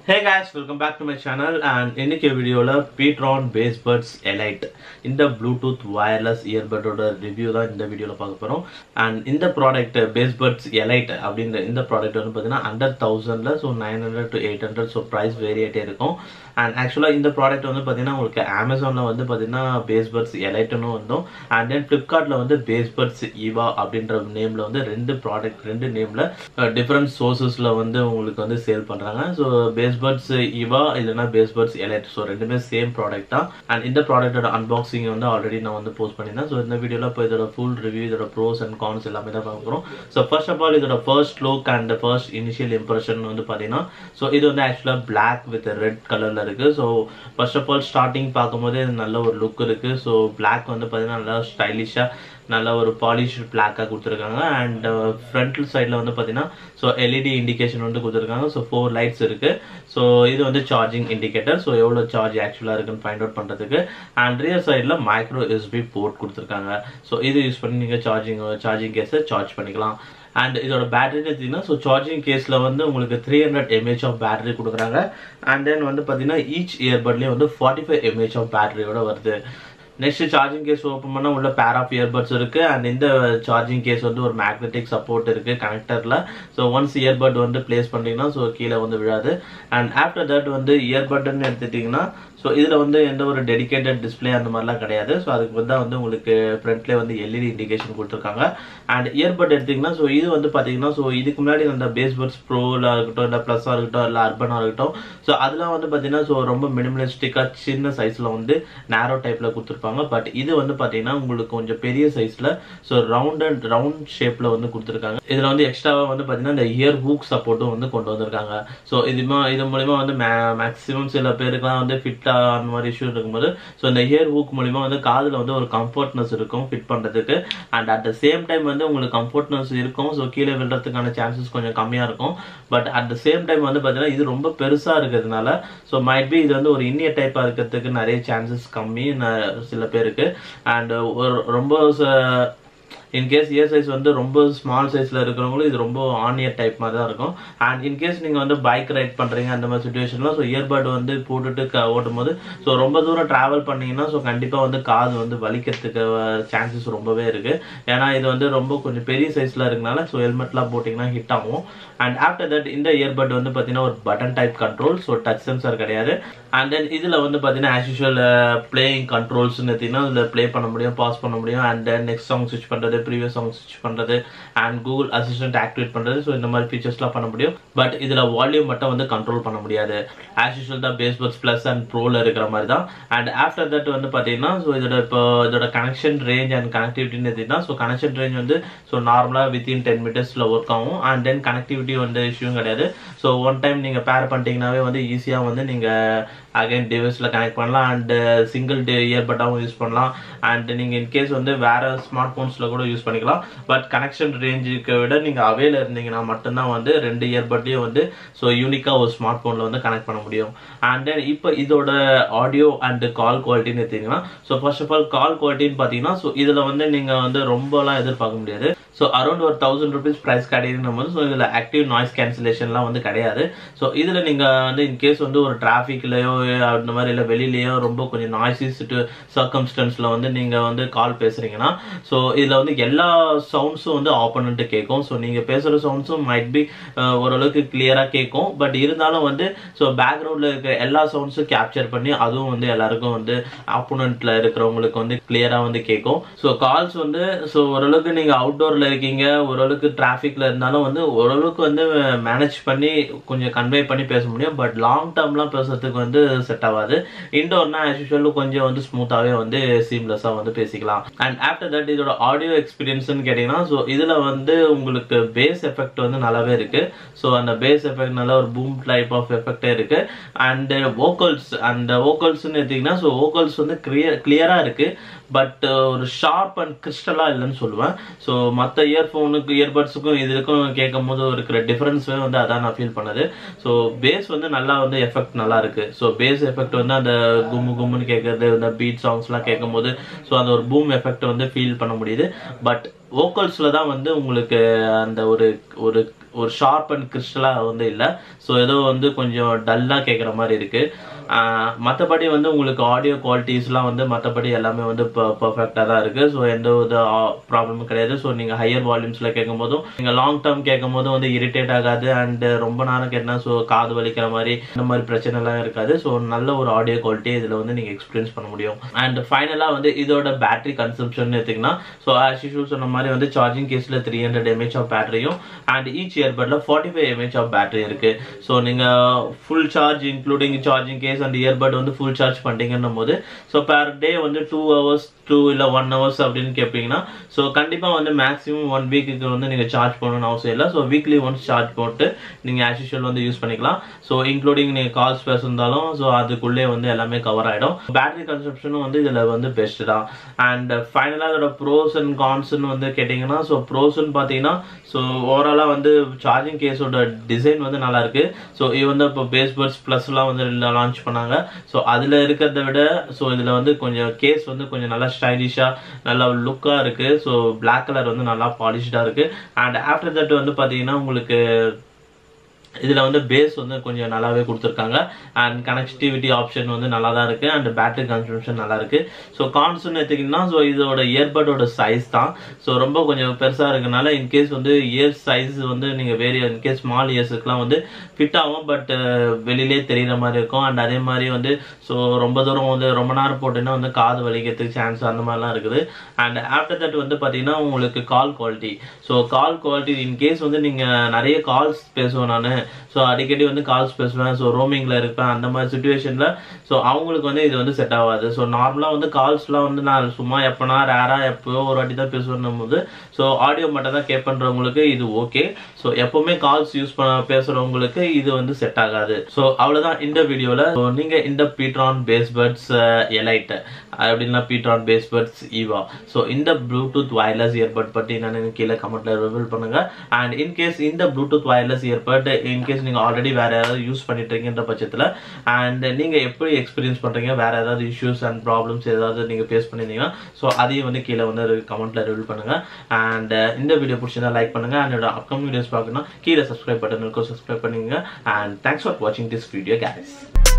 hey guys welcome back to my channel and இன்னைக்கு வீடியோவில் pTron bassbuds elite இந்த Bluetooth wireless இயர்பட்டோட review தான் இந்த வீடியோவில் பார்க்க போகிறோம் அண்ட் இந்த ப்ராடக்ட் பேஸ் பட்ஸ் எலைட் அப்படின்ற இந்த ப்ராடக்ட் வந்து பார்த்தீங்கன்னா அண்டர் தௌசண்டில் so nine hundred to eight hundred so price வேரியேட்டே இருக்கும் அண்ட் ஆக்சுவலாக இந்த ப்ராடக்ட் வந்து பார்த்தீங்கன்னா உங்களுக்கு அமேசானில் வந்து பார்த்தீங்கன்னா பேஸ் பட்ஸ் எலைட்னு வந்தோம் அண்ட் தென் ஃப்ளிப்கார்ட்டில் வந்து பேஸ் பட்ஸ் ஈவா அப்படின்ற நேமில் வந்து ரெண்டு ப்ராடக்ட் ரெண்டு நேமில் டிஃப்ரெண்ட் சோர்சஸில் வந்து உங்களுக்கு வந்து சேல் பண்ணுறாங்க ஸோ பேஸ் பட்ஸ் இவா இல்லைனா பேஸ் பட்ஸ் எலைட் ஸோ ரெண்டுமே சேம் ப்ராடக்ட் தான் அண்ட் இந்த ப்ராடக்ட்டோட அன்பாக்சிங் வந்து ஆல்ரெடி நான் வந்து போஸ்ட் பண்ணியிருந்தேன் ஸோ இந்த வீடியோவில் இப்போ இதோட ஃபுல் ரிவ்யூ இதோட ப்ரோஸ் அண்ட் கான்ஸ் எல்லாமே தான் பார்க்க போகிறோம் ஸோ ஃபர்ஸ்ட் ஆஃப் ஆல் இதோட first look and first initial impression வந்து பார்த்தீங்கன்னா ஸோ இது வந்து ஆக்சுவலாக பிளாக் வித் ரெட் கலரில் இருக்குது so first of all starting பார்க்கும்போது இது நல்ல ஒரு லுக் இருக்குது ஸோ பிளாக் வந்து பார்த்தீங்கன்னா நல்லா ஸ்டைலிஷாக நல்ல ஒரு பாலிஷ் பிளாக்காக கொடுத்துருக்காங்க அண்ட் ஃப்ரண்ட் சைடில் வந்து பார்த்தீங்கன்னா ஸோ எல்இடி இண்டிகேஷன் வந்து கொடுத்துருக்காங்க ஸோ ஃபோர் லைட்ஸ் இருக்குது ஸோ இது வந்து சார்ஜிங் இண்டிகேட்டர் ஸோ எவ்வளோ சார்ஜ் ஆக்சுவலாக இருக்குன்னு ஃபைண்ட் அவுட் பண்ணுறதுக்கு அண்ட் ரியர் சைடில் மைக்ரோ எஸ்பி போர்ட் கொடுத்துருக்காங்க ஸோ இது யூஸ் பண்ணி நீங்கள் சார்ஜிங் சார்ஜிங் கேஸை சார்ஜ் பண்ணிக்கலாம் அண்ட் இதோட பேட்டரி பார்த்தீங்கன்னா ஸோ சார்ஜிங் கேஸில் வந்து உங்களுக்கு three hundred mAh of battery கொடுக்குறாங்க அண்ட் தென் வந்து பார்த்தீங்கன்னா ஈச் இயர்பட்லேயே வந்து ஃபார்ட்டி ஃபைவ் எம்ஏஹெச் ஆஃப் பேட்டரியோட வருது நெக்ஸ்ட் சார்ஜிங் கேஸ் ஓப்பன் பண்ணால் உள்ள பேர் ஆஃப் இயர்பட்ஸ் இருக்குது அண்ட் இந்த சார்ஜிங் கேஸ் வந்து ஒரு மேக்னெட்டிக் சப்போர்ட் இருக்குது கனெக்டரில் ஸோ ஒன்ஸ் இயர்பட் வந்து பிளேஸ் பண்ணிங்கன்னா ஸோ கீழே வந்து விழாது அண்ட் ஆஃப்டர் தட் வந்து இயர்பட்னு எடுத்துட்டிங்கன்னா ஸோ இதில் வந்து எந்த ஒரு டெடிக்கேட்டட் டிஸ்பிளே அந்த மாதிரிலாம் கிடையாது ஸோ அதுக்கு வந்து வந்து உங்களுக்கு ஃப்ரண்ட்லேயே வந்து எல்இடி இண்டிகேஷன் கொடுத்துருக்காங்க அண்ட் இயர்பட் எடுத்திங்கன்னா ஸோ இது வந்து பார்த்தீங்கன்னா ஸோ இதுக்கு முன்னாடி அந்த பேஸ் பட்ஸ் ப்ரோவில் இருக்கட்டும் இல்லை ப்ளஸ்ஸாக இருக்கட்டும் இல்லை அர்பனாக இருக்கட்டும் ஸோ அதெல்லாம் வந்து பார்த்தீங்கன்னா ஸோ ரொம்ப மினிமலிஸ்டிக்காக சின்ன சைஸில் வந்து நேரோ டைப்பில் கொடுத்துருப்பாங்க பட் இது வந்து பார்த்தீங்கன்னா உங்களுக்கு கொஞ்சம் பெரிய சைஸில் ஸோ ரவுண்ட் அண்ட் ரவுண்ட் ஷேப்பில் வந்து கொடுத்துருக்காங்க இதில் வந்து எக்ஸ்ட்ராவாக வந்து பார்த்தீங்கன்னா இந்த இயர் ஹூக் சப்போர்ட்டும் வந்து கொண்டு வந்திருக்காங்க ஸோ இது இது மூலிமா வந்து மே மேக்ஸிமம் சில பேருக்குலாம் வந்து ஃபிட்டாக அந்த மாதிரி இஷ்யூ இருக்கும்போது ஸோ இந்த இயர் ஹூக் மூலிமா வந்து காதில் வந்து ஒரு கம்ஃபர்ட்னஸ் இருக்கும் ஃபிட் பண்ணுறதுக்கு and at the same time வந்து உங்களுக்கு கம்ஃபர்ட்னஸ் இருக்கும் ஸோ கீழே விழுறதுக்கான சான்சஸ் கொஞ்சம் கம்மியாக இருக்கும் but at the same time வந்து பார்த்தீங்கன்னா இது ரொம்ப பெருசாக இருக்கிறதுனால ஸோ மைட் பி இது வந்து ஒரு இந்திய டைப்பாக இருக்கிறதுக்கு நிறைய சான்சஸ் கம்மி சில பேருக்கு அண்ட் ஒரு ரொம்ப இன்கேஸ் இயர் சைஸ் வந்து ரொம்ப ஸ்மால் சைஸில் இருக்கிறவங்களும் இது ரொம்ப ஆன் இயர் டைப் மாதிரி தான் இருக்கும் அண்ட் இன்கேஸ் நீங்கள் வந்து பைக் ரைட் பண்ணுறீங்க அந்த மாதிரி சுச்சுவேஷன்லாம் ஸோ இயர்பட் வந்து போட்டுட்டு க ஓட்டும் போது ஸோ ரொம்ப தூரம் ட்ராவல் பண்ணிங்கன்னா ஸோ கண்டிப்பாக வந்து காது வந்து வலிக்கிறதுக்கு சான்சஸ் ரொம்பவே இருக்குது ஏன்னா இது வந்து ரொம்ப கொஞ்சம் பெரிய சைஸில் இருக்கனால ஸோ ஹெல்மெட்லாம் போட்டிங்கன்னா ஹிட் ஆகும் அண்ட் ஆஃப்டர் தட் இந்த இயர்பட் வந்து பார்த்தீங்கன்னா ஒரு button type control so touch sensor கிடையாது அண்ட் தென் இதில் வந்து பார்த்தீங்கன்னா ஆஸ் யூஷுவல் பிளேயிங் கண்ட்ரோல்ஸ்னு எடுத்திங்கன்னா இதில் ப்ளே பண்ண முடியும் பாஸ் பண்ண முடியும் அண்ட் தென் நெக்ஸ்ட் சாங் ஸ்விட்ச் பண்ணுறது ப்ரீவியஸ் சாங் ஸ்விட்ச் பண்ணுறது அண்ட் கூகுள் அசிஸ்டன்ட் ஆக்டிவேட் பண்ணுறது ஸோ இந்த மாதிரி ஃபீச்சர்ஸ்லாம் பண்ண முடியும் பட் இதில் வால்யூம் மட்டும் வந்து கண்ட்ரோல் பண்ண முடியாது ஆஸ் யூஷுவல் தான் பேஸ் பட்ஸ் ப்ளஸ் அண்ட் ப்ரோவில் இருக்கிற மாதிரி தான் அண்ட் ஆஃப்டர் தட் வந்து பார்த்தீங்கன்னா ஸோ இதோட இப்போ இதோட கனெக்ஷன் ரேஞ்ச் அண்ட் கனெக்டிவிட்டின்னு எடுத்திங்கன்னா ஸோ கனெக்ஷன் ரேஞ்ச் வந்து ஸோ நார்மலாக வித்தின் டென் மீட்டர்ஸில் ஒர்க் ஆகும் அண்ட் தென் கனெக்டிவிட்டி வந்து இஷ்யூவும் கிடையாது ஸோ ஒன் டைம் நீங்கள் பேர் பண்ணிட்டீங்கன்னாவே வந்து ஈஸியாக வந்து நீங்கள் அகைன் டிவைஸில் கனெக்ட் பண்ணலாம் அண்ட் சிங்கிள் டே இயர்பட்டாகவும் யூஸ் பண்ணலாம் அண்ட் நீங்கள் இன்கேஸ் வந்து வேறு ஸ்மார்ட் ஃபோன்ஸில் கூட யூஸ் பண்ணிக்கலாம் பட் கனெக்ஷன் ரேஞ்சுக்கு விட நீங்கள் அவையில் இருந்தீங்கன்னா மட்டும்தான் வந்து ரெண்டு இயர்பட்லேயும் வந்து ஸோ யூனிக்காக ஒரு ஸ்மார்ட் ஃபோனில் வந்து கனெக்ட் பண்ண முடியும் அண்ட் தென் இப்போ இதோட ஆடியோ அண்ட் கால் குவாலிட்டின்னு எடுத்தீங்கன்னா so first of all call குவாலிட்டின்னு பார்த்தீங்கன்னா ஸோ இதில் வந்து நீங்கள் வந்து ரொம்பலாம் எதிர்பார்க்க முடியாது ஸோ அரௌண்ட் ஒரு தௌசண்ட் ருபீஸ் ப்ரைஸ் கிடைக்கும் போது ஸோ இதில் ஆக்டிவ் நாய்ஸ் கேன்சலேஷன்லாம் வந்து கிடையாது ஸோ இதில் நீங்கள் வந்து இன்கேஸ் வந்து ஒரு டிராஃபிக்லையோ அந்த மாதிரி இல்லை வெளியிலையோ ரொம்ப கொஞ்சம் நாய்ஸி சிட்டு சர்க்கம்ஸ்டன்ஸில் வந்து நீங்கள் வந்து கால் பேசுகிறீங்கன்னா ஸோ இதில் வந்து எல்லா சவுண்ட்ஸும் வந்து ஆப்போனண்ட்டு கேட்கும் ஸோ நீங்கள் பேசுகிற சவுண்ட்ஸும் மைட் பி ஓரளவுக்கு கிளியராக கேட்கும் பட் இருந்தாலும் வந்து ஸோ பேக்ரவுண்டில் இருக்க எல்லா சவுண்ட்ஸும் கேப்சர் பண்ணி அதுவும் வந்து எல்லாருக்கும் வந்து ஆப்போனண்ட்டில் இருக்கிறவங்களுக்கு வந்து கிளியராக வந்து கேட்கும் ஸோ கால்ஸ் வந்து ஸோ ஓரளவுக்கு நீங்கள் அவுட்டோரில் இருக்கீங்க ஓரளவுக்கு டிராஃபிக்கில் இருந்தாலும் வந்து ஓரளவுக்கு வந்து மேனேஜ் பண்ணி கொஞ்சம் கன்வே பண்ணி பேச முடியும் பட் லாங் டேர்ம்லாம் பேசுறதுக்கு வந்து செட் ஆகாது இண்டோர்னா ஆஸ் யூஷுவல் கொஞ்சம் வந்து ஸ்மூத்தாகவே வந்து சீம்லெஸ்ஸாக வந்து பேசிக்கலாம் அண்ட் ஆஃப்டர் தட் இதோட ஆடியோ எக்ஸ்பீரியன்ஸ்னு கேட்டிங்கன்னா ஸோ இதில் வந்து உங்களுக்கு பேஸ் எஃபெக்ட் வந்து நல்லாவே இருக்குது ஸோ அந்த பேஸ் எஃபெக்ட் நல்ல ஒரு பூம் டைப் ஆஃப் எஃபெக்டே இருக்குது அண்ட் வோக்கல்ஸ் அந்த வோக்கல்ஸ்னு எடுத்திங்கன்னா ஸோ வோக்கல்ஸ் வந்து கிளியர் கிளியராக இருக்குது பட் ஒரு ஷார்ப் அண்ட் கிறிஸ்டலாக இல்லைன்னு சொல்லுவேன் ஸோ மற்ற இயர்ஃபோனுக்கு இயர்பட்ஸுக்கும் இதுக்கும் கேட்கும் போது இருக்கிற டிஃப்ரென்ஸே வந்து அதான் நான் ஃபீல் பண்ணது ஸோ பேஸ் வந்து நல்லா வந்து எஃபெக்ட் நல்லா இருக்கு ஸோ பேஸ் எஃபெக்ட் வந்து அந்த கும்மு கும்முன்னு கேட்கறது இந்த பீட் சாங்ஸ்லாம் கேட்கும் போது ஸோ அந்த ஒரு பூம் எஃபெக்ட் வந்து ஃபீல் பண்ண முடியுது பட் வோக்கல்ஸில் தான் வந்து உங்களுக்கு அந்த ஒரு ஒரு ஒரு ஷார்ப் அண்ட் கிறிஸ்டலாக வந்து இல்லை ஸோ ஏதோ வந்து கொஞ்சம் டல்லாக கேட்குற மாதிரி இருக்குது மற்றபடி வந்து உங்களுக்கு ஆடியோ குவாலிட்டிஸ்லாம் வந்து மற்றபடி எல்லாமே வந்து பர்ஃபெக்டாக தான் இருக்குது ஸோ எந்த ஒரு ப்ராப்ளமும் கிடையாது ஸோ நீங்கள் ஹையர் வால்யூம்ஸில் கேட்கும் போதும் நீங்கள் லாங் டேர்ம் கேட்கும் போதும் வந்து இரிட்டேட் ஆகாது அண்ட் ரொம்ப நேரம் கேட்டால் ஸோ காது வலிக்கிற மாதிரி இந்த மாதிரி பிரச்சனைலாம் இருக்காது ஸோ நல்ல ஒரு ஆடியோ குவாலிட்டி இதில் வந்து நீங்கள் எக்ஸ்பீரியன்ஸ் பண்ண முடியும் அண்ட் ஃபைனலாக வந்து இதோட பேட்டரி கன்சம்ஷன் எடுத்திங்கன்னா ஸோ ஆஸ் யூஷுவல் சொன்ன மாதிரி வந்து சார்ஜிங் கேஸில் த்ரீ ஹண்ட்ரட் எம்ஏஹெச் ஆஃப் பேட்டரியும் அண்ட் ஈச் இயர்பட்டில் forty five mAh of battery இருக்குது ஸோ நீங்கள் full charge including charging case and earbud வந்து ஃபுல் சார்ஜ் பண்ணிட்டீங்கன்னும் போது ஸோ பேர் டே வந்து டூ ஹவர்ஸ் டூ இல்லை ஒன் ஹவர்ஸ் அப்படின்னு கேட்பீங்கன்னா ஸோ கண்டிப்பாக வந்து மேக்ஸிமம் ஒன் வீக்குக்கு வந்து நீங்கள் சார்ஜ் பண்ணணும்னு அவசியம் இல்லை ஸோ வீக்லி ஒன்ஸ் சார்ஜ் போட்டு நீங்கள் ஆஸ் யூஷுவல் வந்து யூஸ் பண்ணிக்கலாம் ஸோ இன்க்ளூடிங் நீங்கள் கால்ஸ் பேசியிருந்தாலும் ஸோ அதுக்குள்ளே வந்து எல்லாமே கவர் ஆகிடும் பேட்டரி கன்சப்ஷனும் வந்து இதில் வந்து பெஸ்ட் தான் அண்ட் ஃபைனலாக இதோட ப்ரோஸ் அண்ட் கான்ஸ்னு வந்து கேட்டிங்கன்னா ஸோ ப்ரோஸ்ன்னு பார்த்தீங்கன்னா ஸோ ஓவராலாக வந்து சார்ஜிங் கேஸோட டிசைன் வந்து நல்லா இருக்கு ஸோ இது வந்து இப்போ பேஸ் பர்ட்ஸ் ப்ளஸ்லாம் வந்து லான்ச் பண்ணாங்க ஸோ அதில் இருக்கிறத விட ஸோ இதில் வந்து கொஞ்சம் கேஸ் வந்து கொஞ்சம் நல்லா ஸ்டைலிஷாக நல்லா லுக்காக இருக்குது ஸோ பிளாக் கலர் வந்து நல்லா பாலிஷ்டாக இருக்குது அண்ட் ஆஃப்டர் தட் வந்து பார்த்தீங்கன்னா உங்களுக்கு இதில் வந்து பேஸ் வந்து கொஞ்சம் நல்லாவே கொடுத்துருக்காங்க அண்ட் கனெக்டிவிட்டி ஆப்ஷன் வந்து நல்லா தான் இருக்குது அண்ட் பேட்டரி கன்சம்ஷன் நல்லா இருக்குது ஸோ கான்ஸ்னு எடுத்திங்கன்னா ஸோ இதோட இயர்பட்டோட சைஸ் தான் ஸோ ரொம்ப கொஞ்சம் பெருசாக இருக்கனால இன்கேஸ் வந்து இயர் சைஸ் வந்து நீங்கள் வேறு இன்கேஸ் ஸ்மால் இயர்ஸுக்குலாம் வந்து ஃபிட் ஆகும் பட் வெளியிலே தெரிகிற மாதிரி இருக்கும் அண்ட் அதே மாதிரி வந்து ஸோ ரொம்ப தூரம் வந்து ரொம்ப நேரம் போட்டுன்னா வந்து காது வலிக்கிறதுக்கு சான்ஸ் அந்த மாதிரிலாம் இருக்குது அண்ட் ஆஃப்டர் தட் வந்து பார்த்தீங்கன்னா உங்களுக்கு call quality so call quality in case வந்து நீங்கள் நிறைய கால்ஸ் பேசுவேன் நான் ஸோ அடிக்கடி வந்து கால்ஸ் பேசுவேன் ஸோ ரோமிங்கில் இருப்பேன் அந்த மாதிரி சுச்சுவேஷனில் ஸோ அவங்களுக்கு வந்து இது வந்து செட் ஆகாது ஸோ நார்மலாக வந்து கால்ஸ்லாம் வந்து நான் சும்மா எப்போனா ரேராக எப்போயோ ஒரு வாட்டி தான் பேசுவேன் போது ஸோ ஆடியோ மட்டும் தான் கேட்பன்றவங்களுக்கு இது ஓகே ஸோ எப்போவுமே கால்ஸ் யூஸ் பண்ண பேசுகிறவங்களுக்கு இது வந்து செட் ஆகாது ஸோ அவ்வளோதான் இந்த வீடியோவில் ஸோ நீங்கள் இந்த பீட்ரான் பேஸ்பட்ஸ் எலைட் அப்படின்னா பீட்ரான் பேஸ்பட்ஸ் ஈவா ஸோ இந்த ப்ளூடூத் வயர்லெஸ் இயர்பட் பற்றி என்னென்னு கீழே கமெண்ட்ல ரிவீல் பண்ணுங்க அண்ட் இன்கேஸ் இந்த ப்ளூடூத் வயர்லெஸ் இயர்பட் இன்கேஸ் நீங்கள் ஆல்ரெடி வேற ஏதாவது யூஸ் பண்ணிட்டு இருக்கீங்கன்ற பட்சத்தில் அண்ட் நீங்கள் எப்படி எக்ஸ்பீரியன்ஸ் பண்ணுறீங்க வேற ஏதாவது இஷ்யூஸ் அண்ட் ப்ராப்ளம்ஸ் ஏதாவது நீங்கள் ஃபேஸ் பண்ணியிருந்தீங்கன்னா ஸோ அதையும் வந்து கீழே வந்து கமெண்ட்ல ரிவீல் பண்ணுங்க அண்ட் இந்த வீடியோ பிடிச்சிருந்தா லைக் பண்ணுங்க அண்ட் என்னோட அப்கமிங் வீடியோஸ் பார்க்கணும் கீழே சப்ஸ்கிரைப் பட்டன் இருக்கும் சப்ஸ்கிரைப் பண்ணுங்க அண்ட் தேங்க்ஸ் ஃபார் வாட்சிங் திஸ் வீடியோ கேஸ்